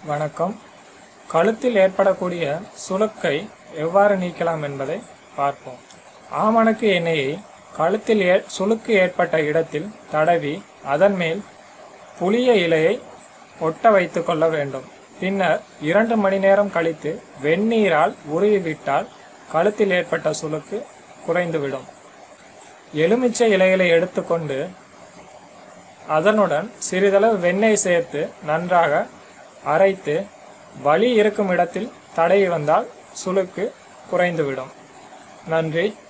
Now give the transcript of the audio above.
வணக்கம் கழுத்தில் ஏற்படக்கூடிய சுளுக்கை எவ்வாறு நீக்கலாம் என்பதை பார்ப்போம் ஆமணக்கு எண்ணெயை கழுத்தில் ஏ சுளுக்கு ஏற்பட்ட இடத்தில் தடவி அதன் மேல் புளிய இலையை ஒட்ட வைத்து கொள்ள வேண்டும் பின்னர் இரண்டு மணி நேரம் கழித்து வெந்நீரால் உருவி விட்டால் கழுத்தில் ஏற்பட்ட சுளுக்கு குறைந்துவிடும் எலுமிச்சை இலைகளை எடுத்துக்கொண்டு அதனுடன் சிறிதளவு வெண்ணெய் சேர்த்து நன்றாக அரைத்து வலி இருக்கும் இடத்தில் தடவி வந்தால் சுளுக்கு குறைந்துவிடும் நன்றி